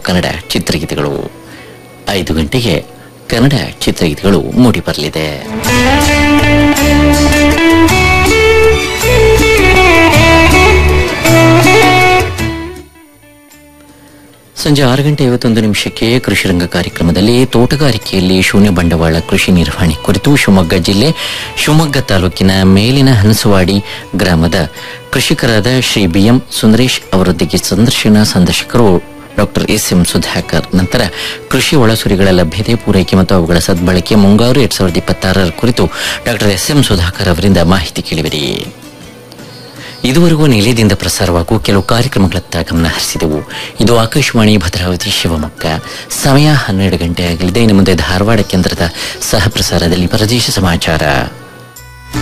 ಕನ್ನಡ ಚಿತ್ರಗೀತೆಗಳು ಐದು ಗಂಟೆಗೆ ಕನ್ನಡ ಚಿತ್ರಗೀತೆಗಳು ಮೂಡಿಬರಲಿದೆ ಸಂಜೆ ಆರು ಗಂಟೆ ಐವತ್ತೊಂದು ನಿಮಿಷಕ್ಕೆ ಕೃಷಿ ರಂಗ ಕಾರ್ಯಕ್ರಮದಲ್ಲಿ ತೋಟಗಾರಿಕೆಯಲ್ಲಿ ಶೂನ್ಯ ಬಂಡವಾಳ ಕೃಷಿ ನಿರ್ವಹಣೆ ಕುರಿತು ಶಿವಮೊಗ್ಗ ಜಿಲ್ಲೆ ಶಿವಮೊಗ್ಗ ತಾಲೂಕಿನ ಮೇಲಿನ ಹನಸವಾಡಿ ಗ್ರಾಮದ ಕೃಷಿಕರಾದ ಶ್ರೀ ಬಿಎಂ ಸುಂದರೇಶ್ ಅವರೊಂದಿಗೆ ಸಂದರ್ಶನ ಸಂದರ್ಶಕರು ಡಾಕ್ಟರ್ ಎಸ್ ಎಂ ಸುಧಾಕರ್ ನಂತರ ಕೃಷಿ ಒಳಸುರಿಗಳ ಲಭ್ಯತೆ ಪೂರೈಕೆ ಮತ್ತು ಅವುಗಳ ಸದ್ಬಳಕೆ ಮುಂಗಾರು ಎರಡ್ ಸಾವಿರದ ಇಪ್ಪತ್ತಾರರ ಕುರಿತು ಡಾಕ್ಟರ್ ಎಸ್ ಎಂ ಸುಧಾಕರ್ ಅವರಿಂದ ಮಾಹಿತಿ ಕೇಳಿವಿರಿ ಇದುವರೆಗೂ ನಿಲಯದಿಂದ ಪ್ರಸಾರವಾಗುವ ಕೆಲವು ಕಾರ್ಯಕ್ರಮಗಳತ್ತ ಗಮನ ಹರಿಸಿದೆವು ಇದು ಆಕಾಶವಾಣಿ ಭದ್ರಾವತಿ ಶಿವಮೊಗ್ಗ ಸಮಯ ಹನ್ನೆರಡು ಗಂಟೆ ಆಗಲಿದೆ ಇನ್ನು ಮುಂದೆ ಧಾರವಾಡ ಕೇಂದ್ರದ ಸಹ ಪ್ರಸಾರದಲ್ಲಿ ಪ್ರದೇಶ ಸಮಾಚಾರ